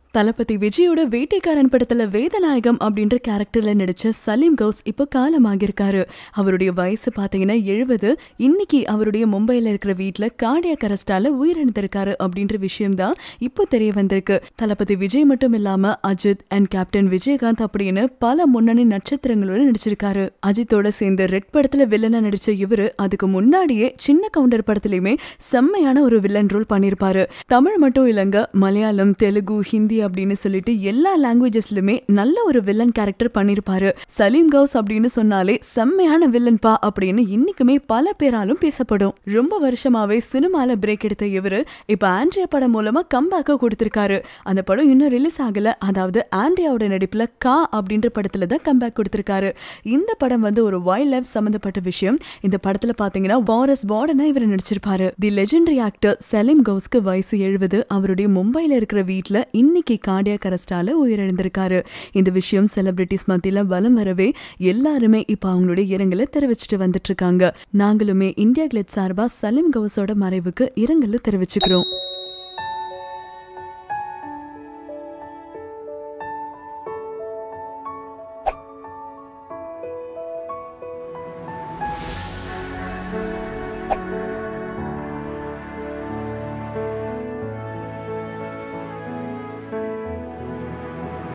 தளபதி விஜயோட வேட்டைக்காரன் படத்துல வேதநாயகம் அப்படின்ற கேரக்டர்ல நடிச்ச சலீம் கவுஸ் இப்போ காலமாகியிருக்காரு அவருடைய வயசு பாத்தீங்கன்னா எழுபது இன்னைக்கு அவருடைய மும்பைல இருக்கிற வீட்ல கார்டியாக் அரஸ்டால உயிரிழந்திருக்காரு அப்படின்ற விஷயம் தான் இப்போ தெரிய வந்திருக்கு தளபதி விஜய் மட்டும் இல்லாம அஜித் அண்ட் கேப்டன் விஜயகாந்த் அப்படின்னு பல முன்னணி நட்சத்திரங்களோட நடிச்சிருக்காரு அஜித்தோட சேர்ந்து ரெட் படத்துல வில்லனா நடிச்ச இவரு அதுக்கு முன்னாடியே சின்ன கவுண்டர் படத்துலயுமே செம்மையான ஒரு வில்லன் ரோல் பண்ணிருப்பாரு தமிழ் மட்டும் இல்லங்க மலையாளம் தெலுங்கு ஹிந்தி அப்படின்னு சொல்லிட்டு எல்லா லாங்குவேஜஸ்லயுமே நல்ல ஒரு வில்லன் கேரக்டர் பண்ணிருப்பாரு சலீம் கவுஸ் அப்படின்னு சொன்னாலே செம்மையான வில்லன் பா அப்படின்னு இன்னைக்குமே பல பேராலும் பேசப்படும் ரொம்ப வருஷமாவே சினிமால பிரேக் எடுத்த இவரு இப்ப ஆண்ட்ரியா படம் மூலமா கம்பேக்க கொடுத்திருக்காரு அந்த படம் இன்னும் ரிலீஸ் ஆகல அதாவது ஆண்ட்ரியாவோட நடிப்புல கா அப்படின்ற படத்துல தான் கம்பேக் கொடுத்திருக்காரு இந்த படம் வந்து ஒரு வைல்ட் லைஃப் சம்பந்தப்பட்ட விஷயம் இந்த படத்துல பாத்தீங்கன்னா வாரஸ் வார்டனா இவர் நடிச்சிருப்பாரு தி லெஜெண்டரி ஆக்டர் சலீம் கவுஸ்க்கு வயசு எழுபது அவருடைய மும்பைல இருக்கிற வீட்ல இன்னைக்கு கார்டியாக் அரஸ்டால உயிரிழந்திருக்காரு இந்த விஷயம் செலிபிரிட்டிஸ் மத்தியில வலம் வரவே எல்லாருமே இப்ப அவங்களுடைய இரங்கலை தெரிவிச்சுட்டு வந்துட்டு இருக்காங்க நாங்களுமே இந்தியா கிளெட் சார்பா சலீம் கவுஸோட மறைவுக்கு இரங்கலை தெரிவிச்சுக்கிறோம்